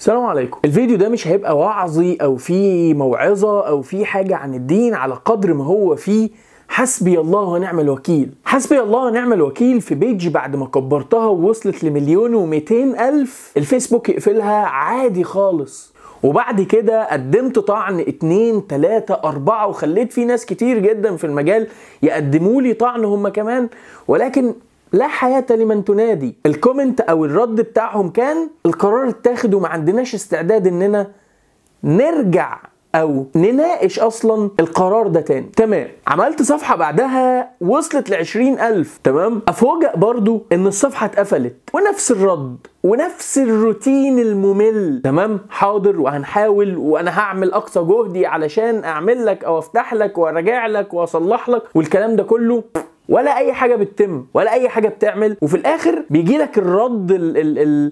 السلام عليكم الفيديو ده مش هيبقى وعظي او فيه موعظه او فيه حاجه عن الدين على قدر ما هو فيه حسبي الله ونعم الوكيل حسبي الله ونعم الوكيل في بيج بعد ما كبرتها ووصلت لمليون ومئتين ألف الفيسبوك يقفلها عادي خالص وبعد كده قدمت طعن اتنين تلاتة أربعة وخليت في ناس كتير جدا في المجال يقدموا لي طعن هم كمان ولكن لا حياة لمن تنادي الكومنت أو الرد بتاعهم كان القرار اتاخد وما عندناش استعداد إننا نرجع او نناقش اصلا القرار ده تاني تمام عملت صفحة بعدها وصلت لعشرين الف تمام افوجئ برضو ان الصفحة اتقفلت ونفس الرد ونفس الروتين الممل تمام حاضر وهنحاول وانا هعمل اقصى جهدي علشان اعمل لك او افتح لك وارجع لك واصلح لك والكلام ده كله ولا اي حاجه بتتم ولا اي حاجه بتعمل وفي الاخر بيجي لك الرد ال ال ال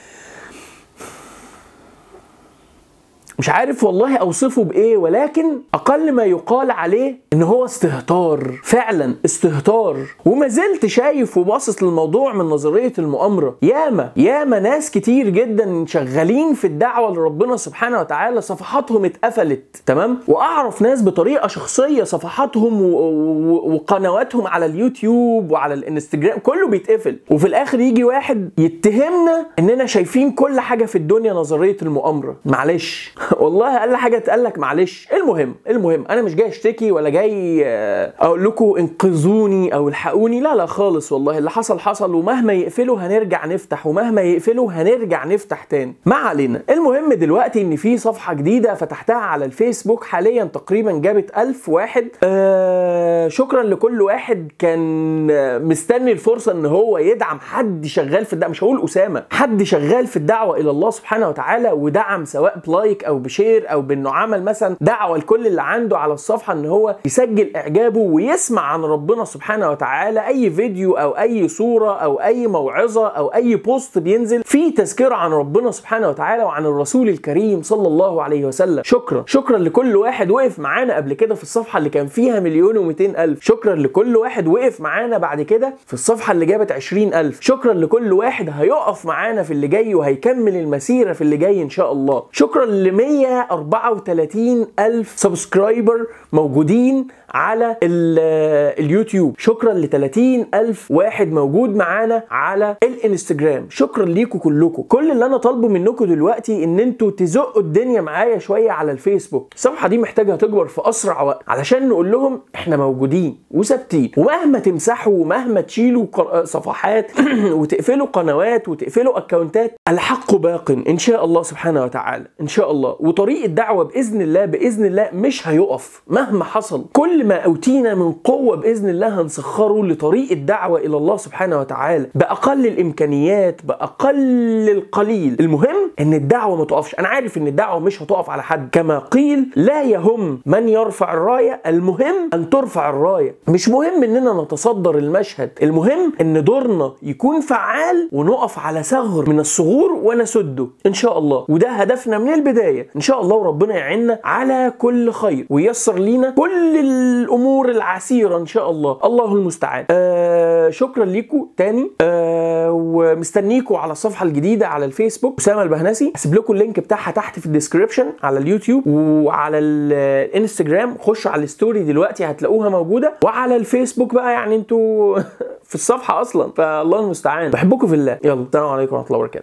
مش عارف والله اوصفه بايه ولكن اقل ما يقال عليه ان هو استهتار فعلا استهتار وما زلت شايف وباصص للموضوع من نظريه المؤامره ياما ياما ناس كتير جدا شغالين في الدعوه لربنا سبحانه وتعالى صفحاتهم اتقفلت تمام واعرف ناس بطريقه شخصيه صفحاتهم و... و... وقنواتهم على اليوتيوب وعلى الانستجرام كله بيتقفل وفي الاخر يجي واحد يتهمنا اننا شايفين كل حاجه في الدنيا نظريه المؤامره معلش والله اقل حاجه اتقال لك معلش المهم المهم انا مش جاي اشتكي ولا جاي اقول لكم انقذوني او الحقوني لا لا خالص والله اللي حصل حصل ومهما يقفلوا هنرجع نفتح ومهما يقفلوا هنرجع نفتح تاني ما علينا المهم دلوقتي ان في صفحه جديده فتحتها على الفيسبوك حاليا تقريبا جابت ألف واحد آه شكرا لكل واحد كان مستني الفرصه ان هو يدعم حد شغال في الدعوه مش هقول اسامه حد شغال في الدعوه الى الله سبحانه وتعالى ودعم سواء بلايك او بشير او بانه عمل مثلا دعوه لكل اللي عنده على الصفحه ان هو يسجل اعجابه ويسمع عن ربنا سبحانه وتعالى اي فيديو او اي صوره او اي موعظه او اي بوست بينزل فيه تذكره عن ربنا سبحانه وتعالى وعن الرسول الكريم صلى الله عليه وسلم شكرا شكرا لكل واحد وقف معانا قبل كده في الصفحه اللي كان فيها مليون و الف شكرا لكل واحد وقف معانا بعد كده في الصفحه اللي جابت عشرين الف شكرا لكل واحد هيقف معانا في اللي جاي وهيكمل المسيره في اللي جاي ان شاء الله شكرا ل 134 ألف سبسكرايبر موجودين على اليوتيوب شكرا ل 30 ألف واحد موجود معانا على الانستجرام شكرا ليكم كلكم كل اللي انا طالبه منكم دلوقتي ان انتوا تزقوا الدنيا معايا شويه على الفيسبوك الصفحه دي محتاجه تكبر في اسرع وقت علشان نقول لهم احنا موجودين وثابتين ومهما تمسحوا ومهما تشيلوا صفحات وتقفلوا قنوات وتقفلوا اكونتات الحق باق ان شاء الله سبحانه وتعالى ان شاء الله وطريق الدعوه باذن الله باذن الله مش هيقف مهما حصل كل ما اوتينا من قوه باذن الله هنسخره لطريق الدعوه الى الله سبحانه وتعالى باقل الامكانيات باقل القليل المهم ان الدعوه ما تقفش انا عارف ان الدعوه مش هتقف على حد كما قيل لا يهم من يرفع الرايه المهم ان ترفع الرايه مش مهم اننا نتصدر المشهد المهم ان دورنا يكون فعال ونقف على ثغر من الثغور ونسده ان شاء الله وده هدفنا من البدايه ان شاء الله وربنا يعيننا على كل خير وييسر لينا كل الامور العسيره ان شاء الله الله المستعان آه شكرا ليكم تاني آه ومستنيكم على الصفحه الجديده على الفيسبوك اسامه البهنسي هسيب لكم اللينك بتاعها تحت في الديسكربشن على اليوتيوب وعلى الانستجرام خشوا على الستوري دلوقتي هتلاقوها موجوده وعلى الفيسبوك بقى يعني انتوا في الصفحه اصلا فالله المستعان بحبكم في الله يلا السلام عليكم ورحمه الله وبركاته